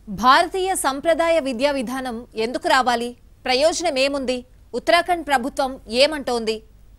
భారతీయ సంప్రదాయ విద్యా విధానం ఎందుకు రావాలి ప్రయోజనం ఏముంది ఉత్తరాఖండ్ ప్రభుత్వం ఏమంటోంది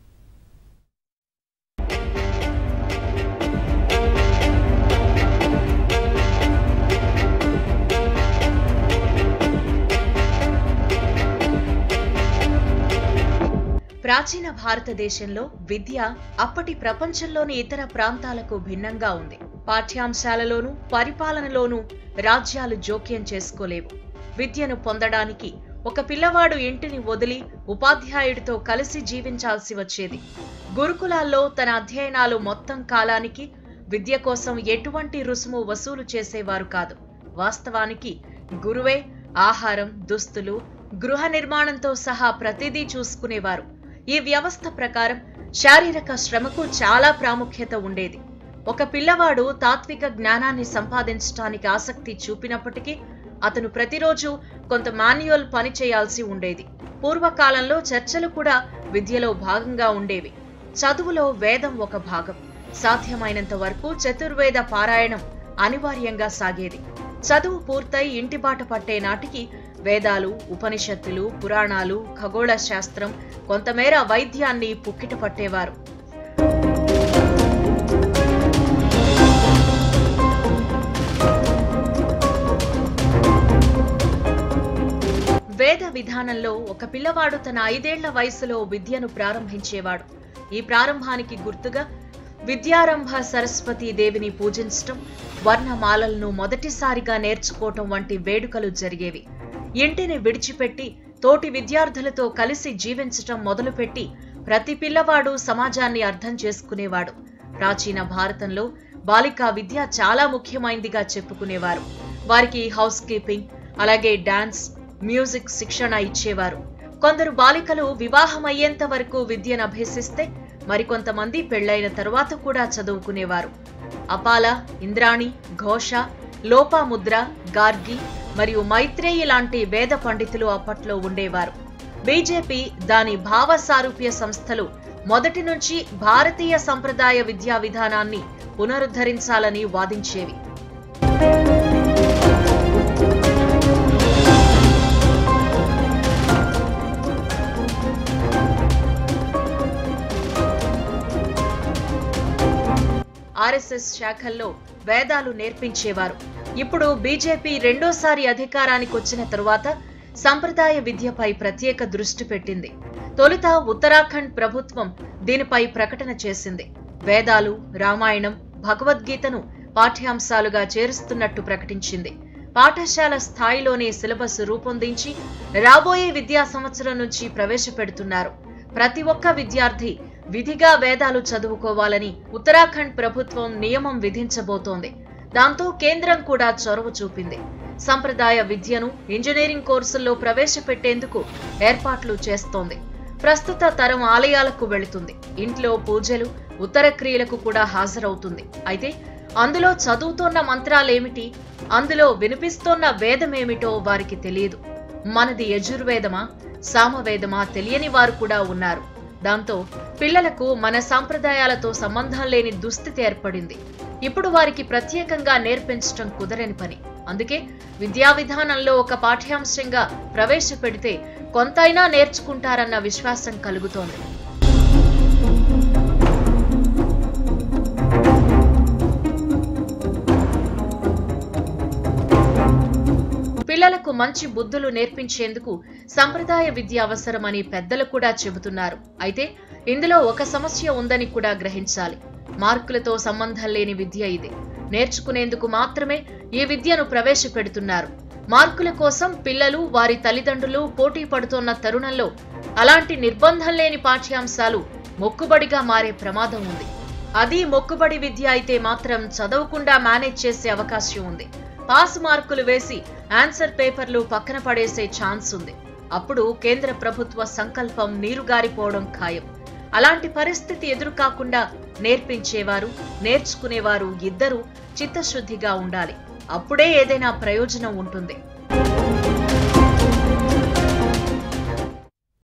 ప్రాచీన భారతదేశంలో విద్య అప్పటి ప్రపంచంలోని ఇతర ప్రాంతాలకు భిన్నంగా ఉంది పాఠ్యాంశాలలోనూ పరిపాలనలోనూ రాజ్యాలు జోక్యం చేసుకోలేవు విద్యను పొందడానికి ఒక పిల్లవాడు ఇంటిని వదిలి ఉపాధ్యాయుడితో కలిసి జీవించాల్సి వచ్చేది గురుకులాల్లో తన అధ్యయనాలు మొత్తం కాలానికి విద్య కోసం ఎటువంటి రుసుము వసూలు చేసేవారు కాదు వాస్తవానికి గురువే ఆహారం దుస్తులు గృహ నిర్మాణంతో సహా ప్రతిదీ చూసుకునేవారు ఈ వ్యవస్థ ప్రకారం శారీరక శ్రమకు చాలా ప్రాముఖ్యత ఉండేది ఒక పిల్లవాడు తాత్విక జ్ఞానాన్ని సంపాదించడానికి ఆసక్తి చూపినప్పటికీ అతను ప్రతిరోజు కొంత మాన్యువల్ పని చేయాల్సి ఉండేది పూర్వకాలంలో చర్చలు కూడా విద్యలో భాగంగా ఉండేవి చదువులో వేదం ఒక భాగం సాధ్యమైనంత వరకు చతుర్వేద పారాయణం అనివార్యంగా సాగేది చదువు పూర్తయి ఇంటిబాట పట్టే నాటికి వేదాలు ఉపనిషత్తులు పురాణాలు ఖగోళ శాస్త్రం కొంతమేర వైద్యాన్ని పుక్కిట పట్టేవారు వేద విధానంలో ఒక పిల్లవాడు తన ఐదేళ్ల వయసులో విద్యను ప్రారంభించేవాడు ఈ ప్రారంభానికి గుర్తుగా విద్యారంభ సరస్వతీ దేవిని పూజించటం వర్ణమాలలను మొదటిసారిగా నేర్చుకోవటం వంటి వేడుకలు జరిగేవి ఇంటిని విడిచిపెట్టి తోటి విద్యార్థులతో కలిసి జీవించటం మొదలుపెట్టి ప్రతి పిల్లవాడు సమాజాన్ని అర్థం చేసుకునేవాడు ప్రాచీన భారతంలో బాలికా విద్య చాలా ముఖ్యమైనదిగా చెప్పుకునేవారు వారికి హౌస్ కీపింగ్ అలాగే డాన్స్ మ్యూజిక్ శిక్షణ ఇచ్చేవారు కొందరు బాలికలు వివాహం అయ్యేంత వరకు విద్యను అభ్యసిస్తే మరికొంతమంది పెళ్లైన తరువాత కూడా చదువుకునేవారు అపాల ఇంద్రాణి ఘోష లోపాముద్ర గార్గి మరియు మైత్రేయి లాంటి వేద పండితులు అప్పట్లో ఉండేవారు బీజేపీ దాని భావ సారూప్య సంస్థలు మొదటి నుంచి భారతీయ సంప్రదాయ విద్యా విధానాన్ని పునరుద్ధరించాలని వాదించేవి ఆర్ఎస్ఎస్ శాఖల్లో వేదాలు నేర్పించేవారు ఇప్పుడు బీజేపీ రెండోసారి అధికారానికి వచ్చిన తరువాత సంప్రదాయ విద్యపై ప్రత్యేక దృష్టి పెట్టింది తొలుత ఉత్తరాఖండ్ ప్రభుత్వం దీనిపై ప్రకటన చేసింది వేదాలు రామాయణం భగవద్గీతను పాఠ్యాంశాలుగా చేరుస్తున్నట్టు ప్రకటించింది పాఠశాల స్థాయిలోనే సిలబస్ రూపొందించి రాబోయే విద్యా సంవత్సరం నుంచి ప్రవేశపెడుతున్నారు ప్రతి ఒక్క విద్యార్థి విధిగా వేదాలు చదువుకోవాలని ఉత్తరాఖండ్ ప్రభుత్వం నియమం విధించబోతోంది దాంతో కేంద్రం కూడా చొరవ చూపింది సంప్రదాయ విద్యను ఇంజనీరింగ్ కోర్సుల్లో ప్రవేశపెట్టేందుకు ఏర్పాట్లు చేస్తోంది ప్రస్తుత తరం ఆలయాలకు వెళుతుంది ఇంట్లో పూజలు ఉత్తర క్రియలకు కూడా హాజరవుతుంది అయితే అందులో చదువుతోన్న మంత్రాలేమిటి అందులో వినిపిస్తోన్న వేదమేమిటో వారికి తెలియదు మనది యజుర్వేదమా సామవేదమా తెలియని వారు కూడా ఉన్నారు దాంతో పిల్లలకు మన సాంప్రదాయాలతో సంబంధం లేని దుస్థితి ఏర్పడింది ఇప్పుడు వారికి ప్రత్యేకంగా నేర్పించటం కుదరని పని అందుకే విద్యా విధానంలో ఒక పాఠ్యాంశంగా ప్రవేశపెడితే కొంతైనా నేర్చుకుంటారన్న విశ్వాసం కలుగుతోంది పిల్లలకు మంచి బుద్ధులు నేర్పించేందుకు సంప్రదాయ విద్య అవసరమని పెద్దలు కూడా చెబుతున్నారు అయితే ఇందులో ఒక సమస్య ఉందని కూడా గ్రహించాలి మార్కులతో సంబంధం లేని విద్య ఇది నేర్చుకునేందుకు మాత్రమే ఈ విద్యను ప్రవేశపెడుతున్నారు మార్కుల కోసం పిల్లలు వారి తల్లిదండ్రులు పోటీ పడుతోన్న తరుణంలో అలాంటి నిర్బంధం లేని పాఠ్యాంశాలు మొక్కుబడిగా మారే ప్రమాదం ఉంది అది మొక్కుబడి విద్య అయితే మాత్రం చదవకుండా మేనేజ్ చేసే అవకాశం ఉంది పాస్ మార్కులు వేసి ఆన్సర్ పేపర్లు పక్కన పడేసే ఛాన్స్ ఉంది అప్పుడు కేంద్ర ప్రభుత్వ సంకల్పం నీరుగారిపోవడం ఖాయం అలాంటి పరిస్థితి ఎదురు కాకుండా నేర్పించేవారు నేర్చుకునేవారు ఇద్దరూ చిత్తశుద్ధిగా ఉండాలి అప్పుడే ఏదైనా ప్రయోజనం ఉంటుంది